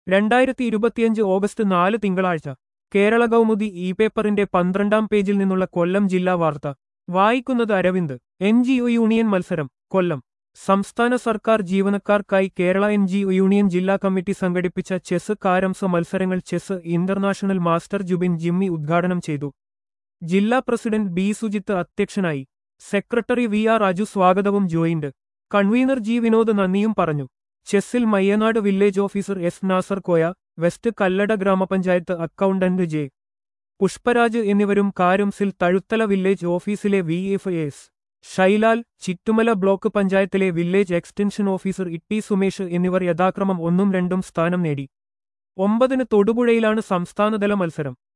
രണ്ടായിരത്തി ഇരുപത്തിയഞ്ച് ഓഗസ്റ്റ് നാല് തിങ്കളാഴ്ച കേരള കൗമുദി ഇ പേപ്പറിന്റെ പന്ത്രണ്ടാം പേജിൽ നിന്നുള്ള കൊല്ലം ജില്ലാ വാർത്ത വായിക്കുന്നത് Aravind N G O union മത്സരം കൊല്ലം സംസ്ഥാന സർക്കാർ ജീവനക്കാർക്കായി Kerala N G O union ജില്ലാ കമ്മിറ്റി സംഘടിപ്പിച്ച ചെസ് കാരംസ മത്സരങ്ങൾ chess international master Jubin Jimmy ഉദ്ഘാടനം ചെയ്തു ജില്ലാ പ്രസിഡന്റ് ബി സുജിത്ത് അധ്യക്ഷനായി സെക്രട്ടറി വി ആർ രാജു സ്വാഗതവും ജോയിന്റ് കൺവീനർ ജി വിനോദ് നന്ദിയും പറഞ്ഞു ചെസ്സിൽ Mayyanad village officer S Nasar Koya West Kallada ഗ്രാമപഞ്ചായത്ത് അക്കൗണ്ടന്റ് ജെ പുഷ്പരാജ് എന്നിവരും കാരുംസിൽ തഴുത്തല വില്ലേജ് ഓഫീസിലെ V F S Shailal Chittumala block പഞ്ചായത്തിലെ village extension officer Itty Sumesh എന്നിവർ യഥാക്രമം ഒന്നും രണ്ടും സ്ഥാനം നേടി ഒമ്പതിന് തൊടുപുഴയിലാണ് സംസ്ഥാനതല മത്സരം